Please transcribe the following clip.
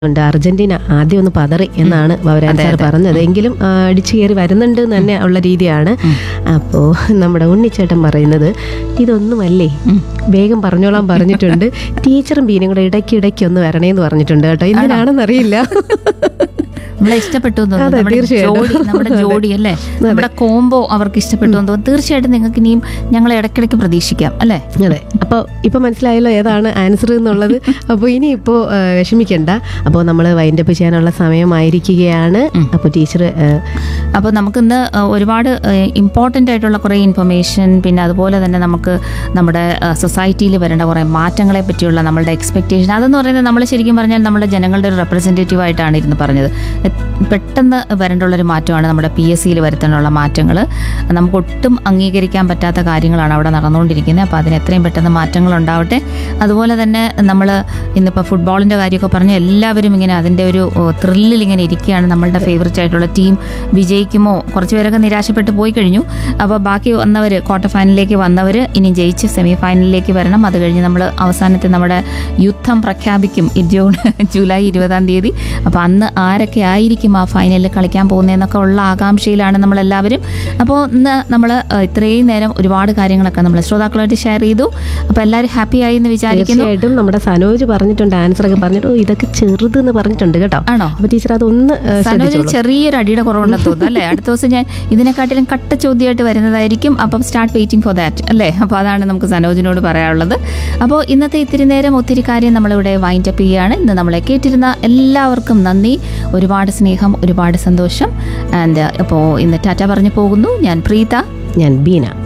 ഉണ്ട് അർജന്റീന ആദ്യം ഒന്ന് പതറി എന്നാണ് വവരാൻ സാർ പറഞ്ഞത് എങ്കിലും ആ, അടിച്ചു കയറി വരുന്നുണ്ട് എന്ന് തന്നെ ഉള്ള രീതിയാണ് അപ്പോൾ നമ്മുടെ ഉണ്ണിച്ചേട്ടൻ പറയുന്നത് ഇതൊന്നുമല്ലേ വേഗം പറഞ്ഞോളാൻ പറഞ്ഞിട്ടുണ്ട് ടീച്ചറും ബീനും കൂടെ ഇടയ്ക്ക് ഇടയ്ക്ക് ഒന്ന് വരണേന്ന് പറഞ്ഞിട്ടുണ്ട് കേട്ടോ എന്തിനാണെന്നറിയില്ല നമ്മളെ ഇഷ്ടപ്പെട്ടു എന്ന് തോന്നുന്നു. അതെ, നമ്മുടെ തീർച്ചയായിട്ടും. ജോഡി നമ്മുടെ ജോഡി അല്ലേ നമ്മുടെ കോംബോ അവർക്ക് ഇഷ്ടപ്പെട്ടു എന്ന് തോന്നുന്നു തീർച്ചയായിട്ടും നിങ്ങൾക്ക് ഇനിയും ഞങ്ങളെ ഇടയ്ക്കിടയ്ക്ക് പ്രതീക്ഷിക്കാം അല്ലേ അതെ അപ്പോൾ ഇപ്പൊ മനസ്സിലായല്ലോ ഏതാണ് ആൻസർ എന്നുള്ളത് അപ്പോൾ ഇനി ഇപ്പോൾ വിഷമിക്കണ്ട അപ്പോൾ നമ്മൾ വൈൻഡപ്പ് ചെയ്യാനുള്ള സമയമായിരിക്കുകയാണ് അപ്പോൾ ടീച്ചർ അപ്പോൾ നമുക്കിന്ന് ഏഹ്, ഒരുപാട് ഇമ്പോർട്ടൻ്റ് ആയിട്ടുള്ള കുറേ ഇൻഫർമേഷൻ പിന്നെ അതുപോലെ തന്നെ നമുക്ക് നമ്മുടെ സൊസൈറ്റിയിൽ വരേണ്ട കുറേ മാറ്റങ്ങളെ പറ്റിയുള്ള നമ്മളുടെ എക്സ്പെക്റ്റേഷൻ അതെന്ന് പറയുന്നത് നമ്മൾ ശരിക്കും പറഞ്ഞാൽ നമ്മുടെ ജനങ്ങളുടെ ഒരു റെപ്രസെൻറ്റേറ്റീവ് ആയിട്ടാണ് ഇരുന്ന് പറഞ്ഞത് എ- പെട്ടെന്ന് വരേണ്ടുള്ളൊരു മാറ്റമാണ് നമ്മുടെ പി എസ് സിയിൽ വരുത്താനുള്ള മാറ്റങ്ങൾ നമുക്ക് ഒട്ടും അംഗീകരിക്കാൻ പറ്റാത്ത കാര്യങ്ങളാണ് അവിടെ നടന്നുകൊണ്ടിരിക്കുന്നത് അപ്പോൾ അതിന് എത്രയും പെട്ടെന്ന് മാറ്റങ്ങൾ ഉണ്ടാവട്ടെ അതുപോലെ തന്നെ നമ്മൾ ഇന്നിപ്പോൾ ഫുട്ബോളിൻ്റെ കാര്യമൊക്കെ പറഞ്ഞ് എല്ലാവരും ഇങ്ങനെ അതിൻ്റെ ഒരു ത്രില്ലിൽ ഇങ്ങനെ ഇരിക്കുകയാണ് നമ്മളുടെ ഫേവറേറ്റ് ആയിട്ടുള്ള ടീം വിജയിക്കുമോ കുറച്ച് പേരൊക്കെ നിരാശപ്പെട്ട് പോയി കഴിഞ്ഞു അപ്പോൾ ബാക്കി വന്നവർ ക്വാർട്ടർ ഫൈനലിലേക്ക് വന്നവർ ഇനി ജയിച്ച് സെമി ഫൈനലിലേക്ക് വരണം അത് കഴിഞ്ഞ് നമ്മൾ അവസാനത്തെ നമ്മുടെ യുദ്ധം പ്രഖ്യാപിക്കും ഈ ജൂൺ ജൂലൈ ഇരുപതാം തീയതി അപ്പോൾ അന്ന് ആരൊക്കെ ആയിരിക്കും ആ ഫൈനലിൽ കളിക്കാൻ പോകുന്നതെന്നൊക്കെ ഉള്ള ആകാംക്ഷയിലാണ് നമ്മളെല്ലാവരും അപ്പോൾ ഇന്ന് നമ്മൾ ഇത്രയും നേരം ഒരുപാട് കാര്യങ്ങളൊക്കെ നമ്മൾ ശ്രോതാക്കളുമായിട്ട് ഷെയർ ചെയ്തു അപ്പോൾ എല്ലാവരും ഹാപ്പി ആയി എന്ന് വിചാരിക്കുന്നു തീർച്ചയായിട്ടും നമ്മുടെ സനോജ് പറഞ്ഞിട്ടുണ്ട് ആൻസർ ഒക്കെ പറഞ്ഞിട്ട് "ഓ, ഇതൊക്കെ ചെറുതെന്ന് പറഞ്ഞിട്ടുണ്ട് കേട്ടോ ആണോ അപ്പോൾ ടീച്ചർ അതൊന്ന് ഏ, സനോജിന് ശ്രദ്ധിച്ചോളൂ ചെറിയൊരു അടിയുടെ കുറവുണ്ടെന്ന് തോന്നുന്നു അല്ലേ അടുത്ത ദിവസം ഞാൻ ഇതിനെക്കാട്ടിലും കട്ട ചോദ്യമായിട്ട് വരുന്നതായിരിക്കും അപ്പം സ്റ്റാർട്ട് വെയിറ്റിംഗ് ഫോർ ദാറ്റ് അല്ലേ അപ്പോൾ അതാണ് നമുക്ക് സനോജിനോട് പറയാനുള്ളത് അപ്പോൾ ഇന്നത്തെ ഇത്തിരി നേരം ഒത്തിരി കാര്യം നമ്മളിവിടെ വൈൻഡ് അപ്പ് ചെയ്യുകയാണ് ഇന്ന് നമ്മളെ കേട്ടിരുന്ന എല്ലാവർക്കും നന്ദി ഒരുപാട് സ്നേഹം ഒരുപാട് സന്തോഷം ആൻഡ് അപ്പോൾ ഇന്ന് ടാറ്റ പറഞ്ഞു പോകുന്നു ഞാൻ പ്രീത ഞാൻ ബീന